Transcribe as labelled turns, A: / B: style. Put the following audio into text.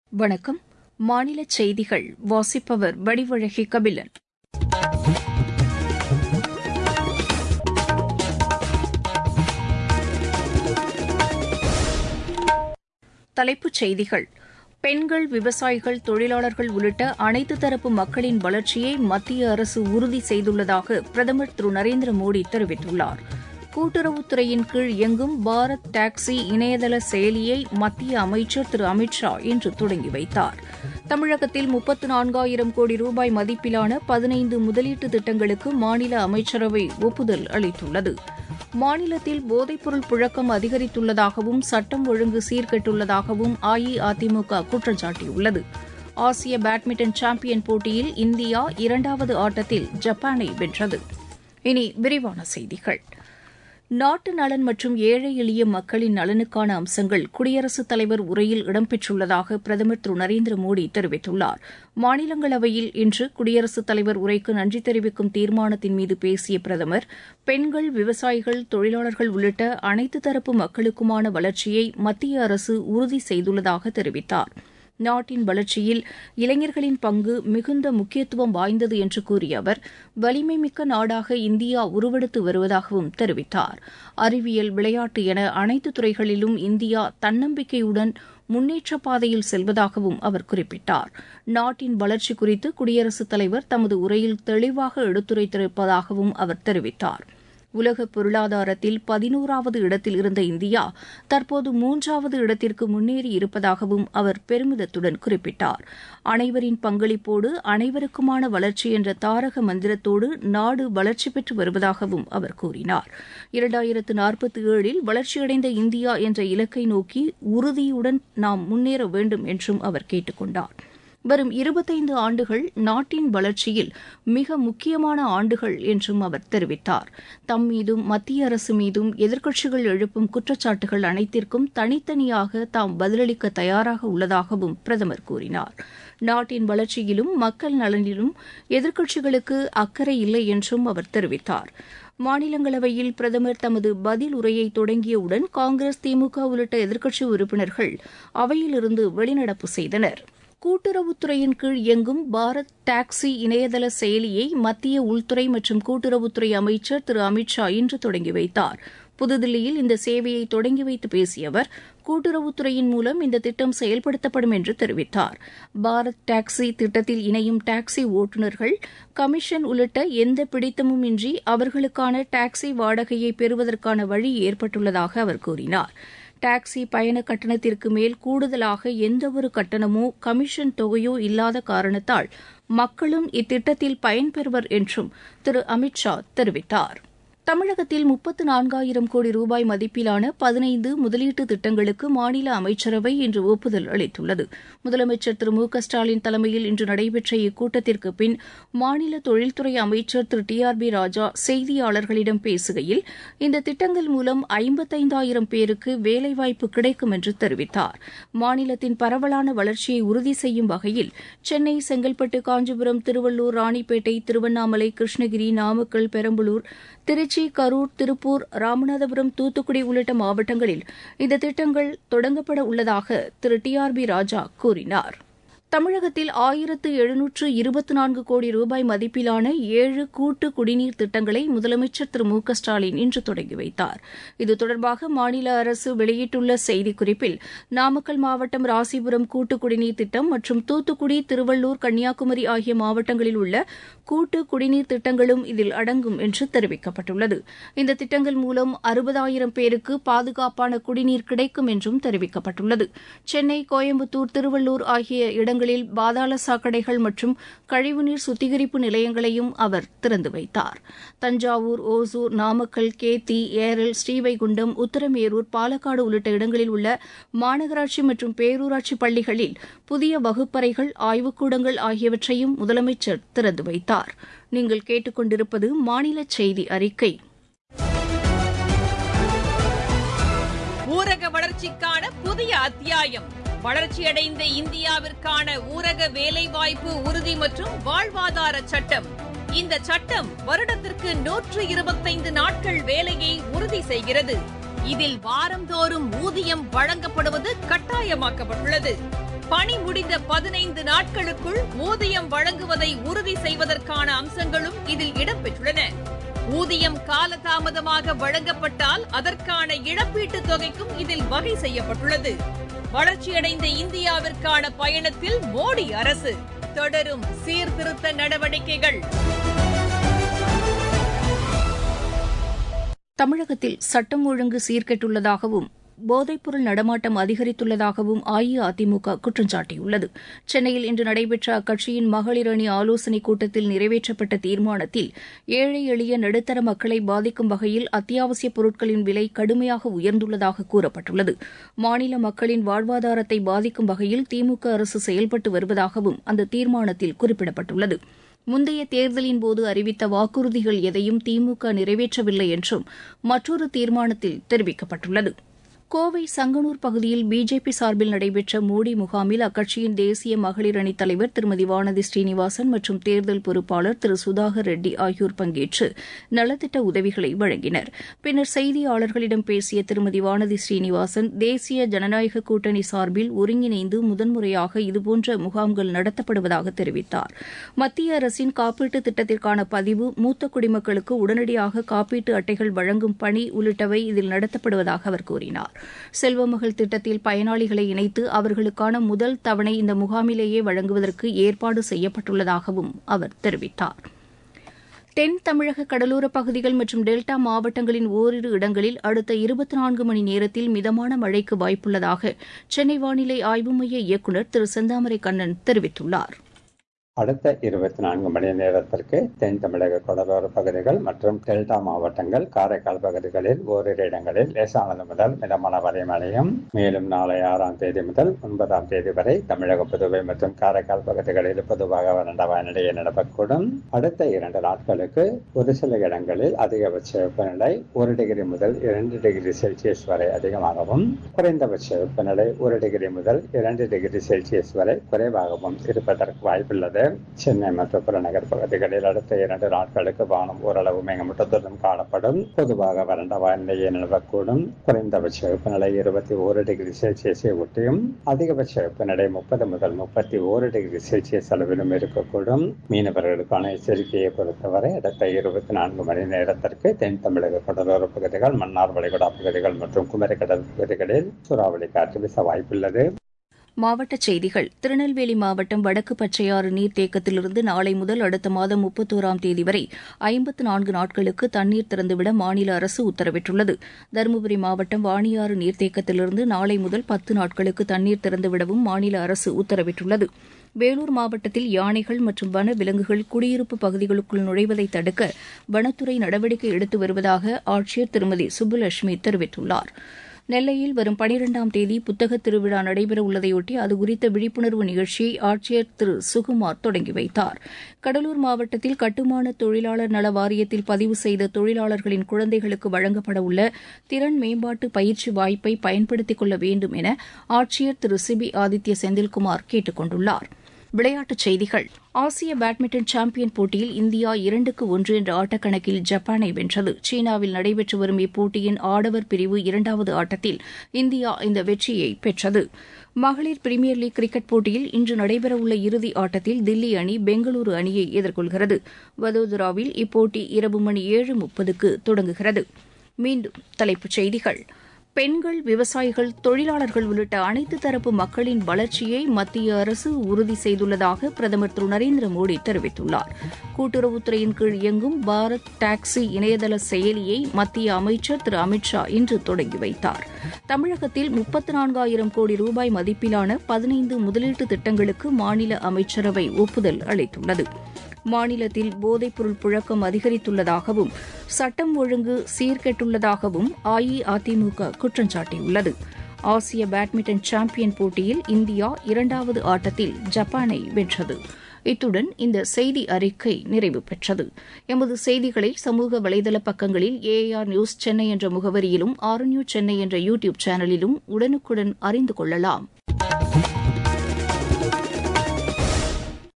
A: வணக்கம் மாநில செய்திகள் வாசிப்பவர் வடிவழகி கபிலன் தலைப்புச் செய்திகள் பெண்கள் விவசாயிகள் தொழிலாளர்கள் உள்ளிட்ட அனைத்து தரப்பு மக்களின் வளர்ச்சியை மத்திய அரசு உறுதி செய்துள்ளதாக பிரதமர் திரு நரேந்திர மோடி தெரிவித்துள்ளார் கூட்டுறவுத்துறையின் கீழ் இயங்கும் பாரத் டாக்ஸி இணையதள செயலியை மத்திய அமைச்சர் திரு அமித் ஷா இன்று தொடங்கி வைத்தார் தமிழகத்தில் முப்பத்து நான்காயிரம் கோடி ரூபாய் மதிப்பிலான பதினைந்து முதலீட்டு திட்டங்களுக்கு மாநில அமைச்சரவை ஒப்புதல் அளித்துள்ளது மாநிலத்தில் போதைப்பொருள் புழக்கம் அதிகரித்துள்ளதாகவும் சட்டம் ஒழுங்கு சீர்கெட்டுள்ளதாகவும் அஇஅதிமுக குற்றம் சாட்டியுள்ளது ஆசிய பேட்மிண்டன் சாம்பியன் போட்டியில் இந்தியா இரண்டாவது ஆட்டத்தில் ஜப்பானை வென்றது இனி விரிவான செய்திகள் நாட்டு நலன் மற்றும் ஏழை எளிய மக்களின் நலனுக்கான அம்சங்கள் குடியரசுத் தலைவர் உரையில் இடம்பெற்றுள்ளதாக பிரதமர் திரு நரேந்திர மோடி தெரிவித்துள்ளார் மாநிலங்களவையில் இன்று குடியரசுத் தலைவர் உரைக்கு நன்றி தெரிவிக்கும் தீர்மானத்தின் மீது பேசிய பிரதமர் பெண்கள் விவசாயிகள் தொழிலாளர்கள் உள்ளிட்ட அனைத்து தரப்பு மக்களுக்குமான வளர்ச்சியை மத்திய அரசு உறுதி செய்துள்ளதாக தெரிவித்தார் நாட்டின் வளர்ச்சியில் இளைஞர்களின் பங்கு மிகுந்த முக்கியத்துவம் வாய்ந்தது என்று கூறிய அவர் வலிமைமிக்க நாடாக இந்தியா உருவெடுத்து வருவதாகவும் தெரிவித்தார் அறிவியல் விளையாட்டு என அனைத்து துறைகளிலும் இந்தியா தன்னம்பிக்கையுடன் முன்னேற்ற பாதையில் செல்வதாகவும் அவர் குறிப்பிட்டார் நாட்டின் வளர்ச்சி குறித்து குடியரசுத் தலைவர் தமது உரையில் தெளிவாக எடுத்துரைத்திருப்பதாகவும் அவர் தெரிவித்தார் உலக பொருளாதாரத்தில் பதினோராவது இடத்தில் இருந்த இந்தியா தற்போது மூன்றாவது இடத்திற்கு முன்னேறி இருப்பதாகவும் அவர் பெருமிதத்துடன் குறிப்பிட்டார் அனைவரின் பங்களிப்போடு அனைவருக்குமான வளர்ச்சி என்ற தாரக மந்திரத்தோடு நாடு வளர்ச்சி பெற்று வருவதாகவும் அவர் கூறினார் இரண்டாயிரத்து நாற்பத்தி ஏழில் வளர்ச்சியடைந்த இந்தியா என்ற இலக்கை நோக்கி உறுதியுடன் நாம் முன்னேற வேண்டும் என்றும் அவர் கேட்டுக் கொண்டார் வரும் இருபத்தைந்து ஆண்டுகள் நாட்டின் வளர்ச்சியில் மிக முக்கியமான ஆண்டுகள் என்றும் அவர் தெரிவித்தார் தம் மீதும் மத்திய அரசு மீதும் எதிர்க்கட்சிகள் எழுப்பும் குற்றச்சாட்டுகள் அனைத்திற்கும் தனித்தனியாக தாம் பதிலளிக்க தயாராக உள்ளதாகவும் பிரதமர் கூறினார் நாட்டின் வளர்ச்சியிலும் மக்கள் நலனிலும் எதிர்க்கட்சிகளுக்கு அக்கறை இல்லை என்றும் அவர் தெரிவித்தார் மாநிலங்களவையில் பிரதமர் தமது பதில் உரையை தொடங்கியவுடன் காங்கிரஸ் திமுக உள்ளிட்ட எதிர்க்கட்சி உறுப்பினர்கள் அவையிலிருந்து வெளிநடப்பு செய்தனர் கூட்டுறவுத்துறையின் கீழ் இயங்கும் பாரத் டாக்ஸி இணையதள செயலியை மத்திய உள்துறை மற்றும் கூட்டுறவுத்துறை அமைச்சர் திரு அமித் ஷா இன்று தொடங்கி வைத்தார் புதுதில்லியில் இந்த சேவையை தொடங்கி வைத்து பேசிய அவர் கூட்டுறவுத்துறையின் மூலம் இந்த திட்டம் செயல்படுத்தப்படும் என்று தெரிவித்தார் பாரத் டாக்ஸி திட்டத்தில் இணையும் டாக்ஸி ஓட்டுநர்கள் கமிஷன் உள்ளிட்ட எந்த பிடித்தமும் இன்றி அவர்களுக்கான டாக்ஸி வாடகையை பெறுவதற்கான வழி ஏற்பட்டுள்ளதாக அவர் கூறினார் டாக்ஸி பயண கட்டணத்திற்கு மேல் கூடுதலாக எந்தவொரு கட்டணமோ கமிஷன் தொகையோ இல்லாத காரணத்தால் மக்களும் இத்திட்டத்தில் பயன்பெறுவர் என்றும் திரு அமித் ஷா தெரிவித்தார் தமிழகத்தில் முப்பத்து நான்காயிரம் கோடி ரூபாய் மதிப்பிலான பதினைந்து முதலீட்டு திட்டங்களுக்கு மாநில அமைச்சரவை இன்று ஒப்புதல் அளித்துள்ளது முதலமைச்சர் திரு மு க ஸ்டாலின் தலைமையில் இன்று நடைபெற்ற இக்கூட்டத்திற்கு பின் மாநில தொழில்துறை அமைச்சர் Thiru T R B Raja செய்தியாளர்களிடம் பேசுகையில் இந்த திட்டங்கள் மூலம் ஐம்பத்தைந்தாயிரம் பேருக்கு வேலைவாய்ப்பு கிடைக்கும் என்று தெரிவித்தார் மாநிலத்தின் பரவலான வளர்ச்சியை உறுதி செய்யும் வகையில் சென்னை செங்கல்பட்டு காஞ்சிபுரம் திருவள்ளூர் ராணிப்பேட்டை திருவண்ணாமலை கிருஷ்ணகிரி நாமக்கல் பெரம்பலூர் திருச்சி கரூர் திருப்பூர் ராமநாதபுரம் தூத்துக்குடி உள்ளிட்ட மாவட்டங்களில் இந்த திட்டங்கள் தொடங்கப்பட உள்ளதாக Thiru T R B Raja கூறினார் தமிழகத்தில் ஆயிரத்து எழுநூற்று இருபத்தி நான்கு கோடி ரூபாய் மதிப்பிலான ஏழு கூட்டு குடிநீர் திட்டங்களை முதலமைச்சர் திரு மு க ஸ்டாலின் இன்று தொடங்கி வைத்தார் இது தொடர்பாக மாநில அரசு வெளியிட்டுள்ள செய்திக்குறிப்பில் நாமக்கல் மாவட்டம் ராசிபுரம் கூட்டு குடிநீர் திட்டம் மற்றும் தூத்துக்குடி திருவள்ளூர் கன்னியாகுமரி ஆகிய மாவட்டங்களில் உள்ள கூட்டு குடிநீர் திட்டங்களும் இதில் அடங்கும் என்று தெரிவிக்கப்பட்டுள்ளது இந்த திட்டங்கள் மூலம் அறுபதாயிரம் பேருக்கு பாதுகாப்பான குடிநீர் கிடைக்கும் என்றும் தெரிவிக்கப்பட்டுள்ளது சென்னை கோயம்புத்தூர் திருவள்ளூர் ஆகிய இடங்களில் இடங்களில் பாதாள சாக்கடைகள் மற்றும் கழிவுநீர் சுத்திகரிப்பு நிலையங்களையும் அவர் திறந்து வைத்தார் தஞ்சாவூர் ஓசூர் நாமக்கல் கேத்தி ஏரல் ஸ்ரீவைகுண்டம் உத்தரமேரூர் பாலக்காடு உள்ளிட்ட இடங்களில் உள்ள மாநகராட்சி மற்றும் பேரூராட்சி பள்ளிகளில் புதிய வகுப்பறைகள் ஆய்வுக்கூடங்கள் ஆகியவற்றையும் முதலமைச்சர் திறந்து வைத்தார் நீங்கள் கேட்டுக்கொண்டிருப்பது மாநில செய்தி அறிக்கை
B: ஊரக வளர்ச்சிக்கான புதிய அத்தியாயம் வளர்ச்சியடைந்த இந்தியாவிற்கான ஊரக வேலைவாய்ப்பு உறுதி மற்றும் வாழ்வாதார சட்டம் இந்த சட்டம் வருடத்திற்கு நூற்று இருபத்தைந்து நாட்கள் வேலையை உறுதி செய்கிறது இதில் வாரந்தோறும் ஊதியம் வழங்கப்படுவது கட்டாயமாக்கப்பட்டுள்ளது பணி முடிந்த பதினைந்து நாட்களுக்குள் ஊதியம் வழங்குவதை உறுதி செய்வதற்கான அம்சங்களும் இதில் இடம்பெற்றுள்ளன ஊதியம் காலதாமதமாக வழங்கப்பட்டால் அதற்கான இழப்பீட்டுத் தொகைக்கும் இதில் வகை செய்யப்பட்டுள்ளது வளர்ச்சியடைந்த இந்தியாவிற்கான பயணத்தில் மோடி அரசு தொடரும் சீர்திருத்த நடவடிக்கைகள்
A: தமிழகத்தில் சட்டம் ஒழுங்கு சீர்கெட்டுள்ளதாகவும் போதைப்பொருள் நடமாட்டம் அதிகரித்துள்ளதாகவும் அஇஅதிமுக குற்றம் சாட்டியுள்ளது சென்னையில் இன்று நடைபெற்ற அக்கட்சியின் மகளிர் அணி ஆலோசனைக் கூட்டத்தில் நிறைவேற்றப்பட்ட தீர்மானத்தில் ஏழை எளிய நடுத்தர மக்களை பாதிக்கும் வகையில் அத்தியாவசியப் பொருட்களின் விலை கடுமையாக உயர்ந்துள்ளதாக கூறப்பட்டுள்ளது மாநில மக்களின் வாழ்வாதாரத்தை பாதிக்கும் வகையில் திமுக அரசு செயல்பட்டு வருவதாகவும் அந்த தீர்மானத்தில் குறிப்பிடப்பட்டுள்ளது முந்தைய தேர்தலின் போது அறிவித்த வாக்குறுதிகள் எதையும் திமுக நிறைவேற்றவில்லை என்றும் மற்றொரு தீர்மானத்தில் தெரிவிக்கப்பட்டுள்ளது கோவை சங்கனூர் பகுதியில் பிஜேபி சார்பில் நடைபெற்ற மோடி முகாமில் அக்கட்சியின் தேசிய மகளிர் அணித் தலைவர் திருமதி வானதி ஸ்ரீனிவாசன் மற்றும் தேர்தல் பொறுப்பாளர் திரு சுதாகர் ரெட்டி ஆகியோர் பங்கேற்று நலத்திட்ட உதவிகளை வழங்கினர் பின்னர் செய்தியாளர்களிடம் பேசிய திருமதி வானதி ஸ்ரீனிவாசன் தேசிய ஜனநாயக கூட்டணி சார்பில் ஒருங்கிணைந்து முதன்முறையாக இதுபோன்ற முகாம்கள் நடத்தப்படுவதாக தெரிவித்தார் மத்திய அரசின் காப்பீட்டு திட்டத்திற்கான பதிவு மூத்த குடிமக்களுக்கு உடனடியாக காப்பீட்டு அட்டைகள் வழங்கும் பணி உள்ளிட்டவை இதில் நடத்தப்படுவதாக அவர் கூறினார் செல்வமகள் திட்டத்தில் பயனாளிகளை இணைத்து அவர்களுக்கான முதல் தவணை இந்த முகாமிலேயே வழங்குவதற்கு ஏற்பாடு செய்யப்பட்டுள்ளதாகவும் அவர் தெரிவித்தார் தென் தமிழக கடலோர பகுதிகள் மற்றும் டெல்டா மாவட்டங்களின் ஓரிரு இடங்களில் அடுத்த இருபத்தி நான்கு மணி நேரத்தில் மிதமான மழைக்கு வாய்ப்புள்ளதாக சென்னை வானிலை ஆய்வு மைய இயக்குநர் திரு செந்தாமரை கண்ணன் தெரிவித்துள்ளார்
C: அடுத்த இருபத்தி நான்கு மணி நேரத்திற்கு தென் தமிழக கடலோர பகுதிகள் மற்றும் டெல்டா மாவட்டங்கள் காரைக்கால் பகுதிகளில் ஓரிரு இடங்களில் லேசானது முதல் மிதமான வரை மழையும் மேலும் நாளை ஆறாம் தேதி முதல் ஒன்பதாம் தேதி வரை தமிழக புதுவை மற்றும் காரைக்கால் பகுதிகளில் பொதுவாக வறண்ட வானிலையை நடக்கக்கூடும் அடுத்த இரண்டு நாட்களுக்கு ஒரு சில இடங்களில் அதிகபட்ச வெப்பநிலை ஒரு டிகிரி முதல் இரண்டு டிகிரி செல்சியஸ் வரை அதிகமாகவும் குறைந்தபட்ச வெப்பநிலை ஒரு டிகிரி முதல் இரண்டு டிகிரி செல்சியஸ் வரை குறைவாகவும் இருப்பதற்கு வாய்ப்புள்ளது சென்னை மற்றும் புறநகர் பகுதிகளில் அடுத்த இரண்டு நாட்களுக்கு வானம் ஓரளவு மேகமூட்டத்துடன் காணப்படும் பொதுவாக வறண்ட வானிலையை நிலவக்கூடும் குறைந்தபட்ச வெப்பநிலை இருபத்தி ஓரு டிகிரி செல்சியஸை ஒட்டியும் அதிகபட்ச வெப்பநிலை முப்பது முதல் முப்பத்தி ஓரு டிகிரி செல்சியஸ் அளவிலும் இருக்கக்கூடும் மீனவர்களுக்கான எச்சரிக்கையை பொறுத்தவரை அடுத்த இருபத்தி நான்கு மணி நேரத்திற்கு தென் தமிழக கடலோர பகுதிகள் மன்னார் வளைகுடா பகுதிகள் மற்றும் குமரிக்கடல் பகுதிகளில் சூறாவளி காற்று வீச வாய்ப்புள்ளது
A: மாவட்டச் செய்திகள் திருநெல்வேலி மாவட்டம் வடக்கு பச்சையாறு நீர்த்தேக்கத்திலிருந்து நாளை முதல் அடுத்த மாதம் முப்பத்தோராம் தேதி வரை ஐம்பத்து நான்கு நாட்களுக்கு தண்ணீர் திறந்துவிட மாநில அரசு உத்தரவிட்டுள்ளது தருமபுரி மாவட்டம் வாணியாறு நீர்த்தேக்கத்திலிருந்து நாளை முதல் பத்து நாட்களுக்கு தண்ணீர் திறந்துவிடவும் மாநில அரசு உத்தரவிட்டுள்ளது வேலூர் மாவட்டத்தில் யானைகள் மற்றும் வன விலங்குகள் குடியிருப்பு பகுதிகளுக்குள் நுழைவதை தடுக்க வனத்துறை நடவடிக்கை எடுத்து வருவதாக ஆட்சியர் திருமதி சுப்புலட்சுமி தெரிவித்துள்ளார் நெல்லையில் வரும் பனிரெண்டாம் தேதி புத்தக திருவிழா நடைபெற உள்ளதையொட்டி அது குறித்த விழிப்புணர்வு நிகழ்ச்சியை ஆட்சியர் திரு சுகுமார் தொடங்கி வைத்தார் கடலூர் மாவட்டத்தில் கட்டுமான தொழிலாளர் நல வாரியத்தில் பதிவு செய்த தொழிலாளர்களின் குழந்தைகளுக்கு வழங்கப்பட உள்ள திறன் மேம்பாட்டு பயிற்சி வாய்ப்பை பயன்படுத்திக் கொள்ள வேண்டும் என ஆட்சியர் திரு சிபி ஆதித்ய செந்தில்குமார் கேட்டுக் கொண்டுள்ளார் விளையாட்டுச் செய்திகள் ஆசிய பேட்மிண்டன் சாம்பியன் போட்டியில் இந்தியா இரண்டுக்கு ஒன்று என்ற ஆட்டக்கணக்கில் ஜப்பானை வென்றது சீனாவில் நடைபெற்று வரும் இப்போட்டியின் ஆடவர் பிரிவு இரண்டாவது ஆட்டத்தில் இந்தியா இந்த வெற்றியை பெற்றது மகளிர் பிரீமியர் லீக் கிரிக்கெட் போட்டியில் இன்று நடைபெறவுள்ள இறுதி ஆட்டத்தில் தில்லி அணி பெங்களூரு அணியை எதிர்கொள்கிறது வதோதராவில் இப்போட்டி இரவு மணி ஏழு முப்பதுக்கு தொடங்குகிறது மீண்டும் தலைப்புச் செய்திகள் பெண்கள் விவசாயிகள் தொழிலாளர்கள் உள்ளிட்ட அனைத்து தரப்பு மக்களின் வளர்ச்சியை மத்திய அரசு உறுதி செய்துள்ளதாக பிரதமர் திரு நரேந்திர மோடி தெரிவித்துள்ளார் கூட்டுறவுத்துறையின் கீழ் இயங்கும் பாரத் டாக்ஸி இணையதள செயலியை மத்திய அமைச்சர் திரு அமித்ஷா இன்று தொடங்கி வைத்தார் தமிழகத்தில் முப்பத்து நான்காயிரம் கோடி ரூபாய் மதிப்பிலான பதினைந்து முதலீட்டு திட்டங்களுக்கு மாநில அமைச்சரவை ஒப்புதல் அளித்துள்ளது மாநிலத்தில் போதைப்பொருள் புழக்கம் அதிகரித்துள்ளதாகவும் சட்டம் ஒழுங்கு சீர்கெட்டுள்ளதாகவும் அஇஅதிமுக குற்றம் சாட்டியுள்ளது ஆசிய பேட்மிண்டன் சாம்பியன் போட்டியில் இந்தியா இரண்டாவது ஆட்டத்தில் ஜப்பானை வென்றது இத்துடன் இந்த செய்தி அறிக்கை நிறைவு பெற்றது எமது செய்திகளை சமூக வலைதள பக்கங்களில் ஏஆர் நியூஸ் சென்னை என்ற முகவரியிலும் ஆர் நியூஸ் சென்னை என்ற யூ டியூப் சேனலிலும் உடனுக்குடன் அறிந்து கொள்ளலாம்